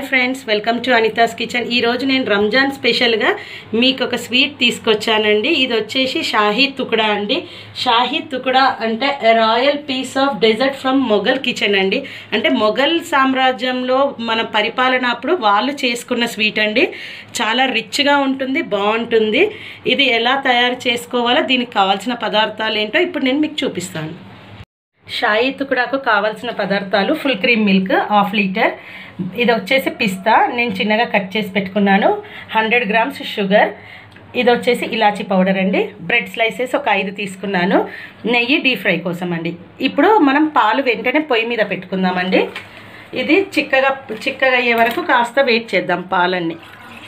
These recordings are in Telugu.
friends welcome to Anitha's kitchen ఈరోజు నేను రంజాన్ స్పెషల్గా మీకు ఒక స్వీట్ తీసుకొచ్చానండి ఇది వచ్చేసి షాహీ తుకుడా అండి షాహీ తుకుడా అంటే royal piece of dessert from Mughal kitchen అండి అంటే మొఘల్ సామ్రాజ్యంలో మన పరిపాలన అప్పుడు వాళ్ళు చేసుకున్న స్వీట్ అండి చాలా రిచ్గా ఉంటుంది బాగుంటుంది ఇది ఎలా తయారు చేసుకోవాలో దీనికి కావాల్సిన పదార్థాలు ఏంటో ఇప్పుడు నేను మీకు చూపిస్తాను షాయి తుకుడాకు కావాల్సిన పదార్థాలు full cream milk half litre ఇది వచ్చేసి పిస్తా నేను చిన్నగా కట్ చేసి పెట్టుకున్నాను హండ్రెడ్ గ్రామ్స్ షుగర్ ఇది వచ్చేసి ఇలాచీ పౌడర్ అండి బ్రెడ్ స్లైసెస్ ఒక ఐదు తీసుకున్నాను నెయ్యి డీప్ ఫ్రై కోసం అండి ఇప్పుడు మనం పాలు వెంటనే పొయ్యి మీద పెట్టుకుందామండి ఇది చిక్కగా చిక్కగా అయ్యే వరకు కాస్త వెయిట్ చేద్దాం పాలన్నీ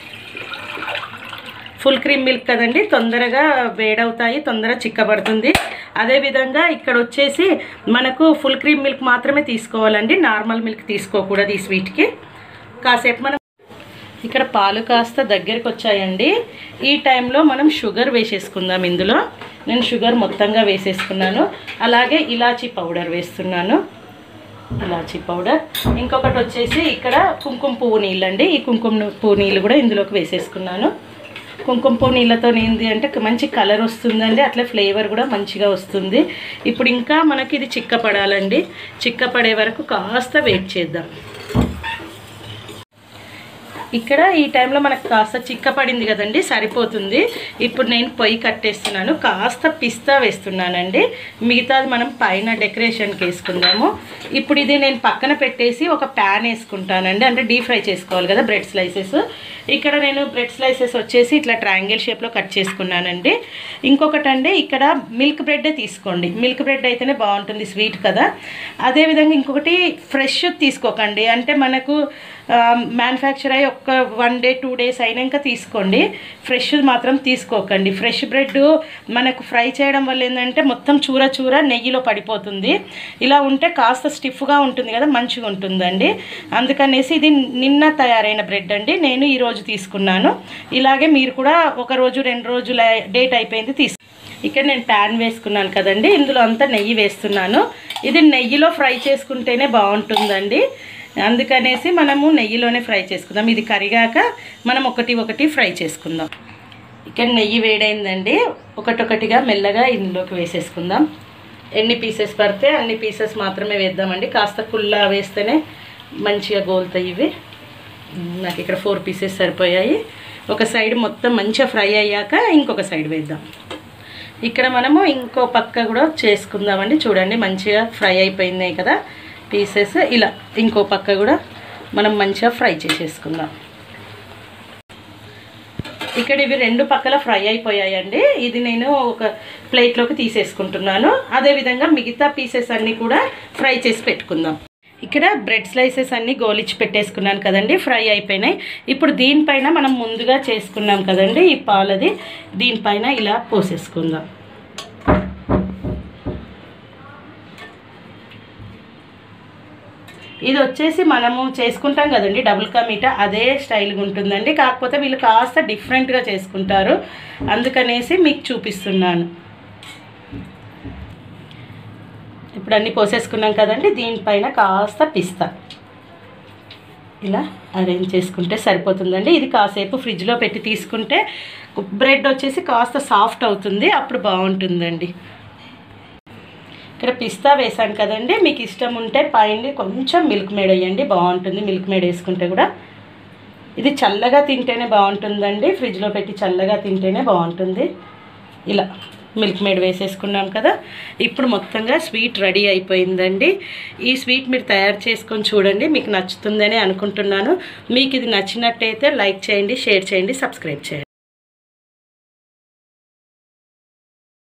ఫుల్ క్రీమ్ మిల్క్ కదండి తొందరగా వేడవుతాయి తొందరగా చిక్కబడుతుంది అదేవిధంగా ఇక్కడ వచ్చేసి మనకు ఫుల్ క్రీమ్ మిల్క్ మాత్రమే తీసుకోవాలండి నార్మల్ మిల్క్ తీసుకోకూడదు ఈ స్వీట్కి కాసేపు మనం ఇక్కడ పాలు కాస్త దగ్గరికి వచ్చాయండి ఈ టైంలో మనం షుగర్ వేసేసుకుందాం ఇందులో నేను షుగర్ మొత్తంగా వేసేసుకున్నాను అలాగే ఇలాచీ పౌడర్ వేస్తున్నాను ఇలాచీ పౌడర్ ఇంకొకటి వచ్చేసి ఇక్కడ కుంకుమ పువ్వు నీళ్ళండి ఈ కుంకుమ పువ్వు నీళ్ళు కూడా ఇందులోకి వేసేసుకున్నాను కుంకుమ పువ్వు నీళ్ళతో ఏంది అంటే మంచి కలర్ వస్తుందండి అట్లా ఫ్లేవర్ కూడా మంచిగా వస్తుంది ఇప్పుడు ఇంకా మనకి ఇది చిక్కపడాలండి చిక్కపడే వరకు కాస్త వెయిట్ చేద్దాం ఇక్కడ ఈ టైంలో మనకు కాస్త చిక్కపడింది కదండి సరిపోతుంది ఇప్పుడు నేను పొయ్యి కట్టేస్తున్నాను కాస్త పిస్తా వేస్తున్నానండి మిగతాది మనం పైన డెకరేషన్కి వేసుకుందాము ఇప్పుడు ఇది నేను పక్కన పెట్టేసి ఒక ప్యాన్ వేసుకుంటానండి అంటే డీప్ ఫ్రై చేసుకోవాలి కదా బ్రెడ్ స్లైసెస్ ఇక్కడ నేను బ్రెడ్ స్లైసెస్ వచ్చేసి ఇట్లా ట్రయాంగిల్ షేప్లో కట్ చేసుకున్నానండి ఇంకొకటి అండి ఇక్కడ మిల్క్ బ్రెడ్డే తీసుకోండి మిల్క్ బ్రెడ్ అయితేనే బాగుంటుంది స్వీట్ కదా అదేవిధంగా ఇంకొకటి ఫ్రెష్ తీసుకోకండి అంటే మనకు మ్యానుఫ్యాక్చర్ అయ్యి ఒక్క వన్ డే టూ డేస్ అయినాక తీసుకోండి ఫ్రెష్ మాత్రం తీసుకోకండి ఫ్రెష్ బ్రెడ్ మనకు ఫ్రై చేయడం వల్ల ఏంటంటే మొత్తం చూర చూర నెయ్యిలో పడిపోతుంది ఇలా ఉంటే కాస్త స్టిఫ్గా ఉంటుంది కదా మంచిగా ఉంటుందండి అందుకనేసి ఇది నిన్న తయారైన బ్రెడ్ అండి నేను ఈరోజు తీసుకున్నాను ఇలాగే మీరు కూడా ఒక రోజు రెండు రోజుల డేట్ అయిపోయింది తీసు ఇక్కడ నేను ప్యాన్ వేసుకున్నాను కదండి ఇందులో అంతా నెయ్యి వేస్తున్నాను ఇది నెయ్యిలో ఫ్రై చేసుకుంటేనే బాగుంటుందండి అందుకనేసి మనము నెయ్యిలోనే ఫ్రై చేసుకుందాం ఇది కరిగాక మనం ఒకటి ఒకటి ఫ్రై చేసుకుందాం ఇక్కడ నెయ్యి వేడైందండి ఒకటొకటిగా మెల్లగా ఇందులోకి వేసేసుకుందాం ఎన్ని పీసెస్ పడితే అన్ని పీసెస్ మాత్రమే వేద్దామండి కాస్త కుల్లా వేస్తేనే మంచిగా గోలుతాయి ఇవి నాకు ఇక్కడ ఫోర్ పీసెస్ సరిపోయాయి ఒక సైడ్ మొత్తం మంచిగా ఫ్రై అయ్యాక ఇంకొక సైడ్ వేద్దాం ఇక్కడ మనము ఇంకో పక్క కూడా చేసుకుందామండి చూడండి మంచిగా ఫ్రై అయిపోయినాయి కదా పీసెస్ ఇలా ఇంకో పక్క కూడా మనం మంచిగా ఫ్రై చేసేసుకుందాం ఇక్కడ ఇవి రెండు పక్కల ఫ్రై అయిపోయాయండి ఇది నేను ఒక ప్లేట్లోకి తీసేసుకుంటున్నాను అదేవిధంగా మిగతా పీసెస్ అన్నీ కూడా ఫ్రై చేసి పెట్టుకుందాం ఇక్కడ బ్రెడ్ స్లైసెస్ అన్నీ గోలిచ్చి పెట్టేసుకున్నాను కదండి ఫ్రై అయిపోయినాయి ఇప్పుడు దీనిపైన మనం ముందుగా చేసుకున్నాం కదండి ఈ పాలది దీనిపైన ఇలా పోసేసుకుందాం ఇది వచ్చేసి మనము చేసుకుంటాం కదండి డబుల్ కా మీఠా అదే స్టైల్గా ఉంటుందండి కాకపోతే వీళ్ళు కాస్త డిఫరెంట్గా చేసుకుంటారు అందుకనేసి మీకు చూపిస్తున్నాను ఇప్పుడు అన్నీ పోసేసుకున్నాం కదండి దీనిపైన కాస్త పిస్తా ఇలా అరేంజ్ చేసుకుంటే సరిపోతుందండి ఇది కాసేపు ఫ్రిడ్జ్లో పెట్టి తీసుకుంటే బ్రెడ్ వచ్చేసి కాస్త సాఫ్ట్ అవుతుంది అప్పుడు బాగుంటుందండి ఇక్కడ పిస్తా వేసాను కదండి మీకు ఇష్టం ఉంటే పైన కొంచెం మిల్క్ మేడ్ వేయండి బాగుంటుంది మిల్క్ మేడ్ వేసుకుంటే కూడా ఇది చల్లగా తింటేనే బాగుంటుందండి ఫ్రిడ్జ్లో పెట్టి చల్లగా తింటేనే బాగుంటుంది ఇలా మిల్క్ మేడ్ వేసేసుకున్నాం కదా ఇప్పుడు మొత్తంగా స్వీట్ రెడీ అయిపోయిందండి ఈ స్వీట్ మీరు తయారు చేసుకొని చూడండి మీకు నచ్చుతుందని అనుకుంటున్నాను మీకు ఇది నచ్చినట్టయితే లైక్ చేయండి షేర్ చేయండి సబ్స్క్రైబ్ చేయండి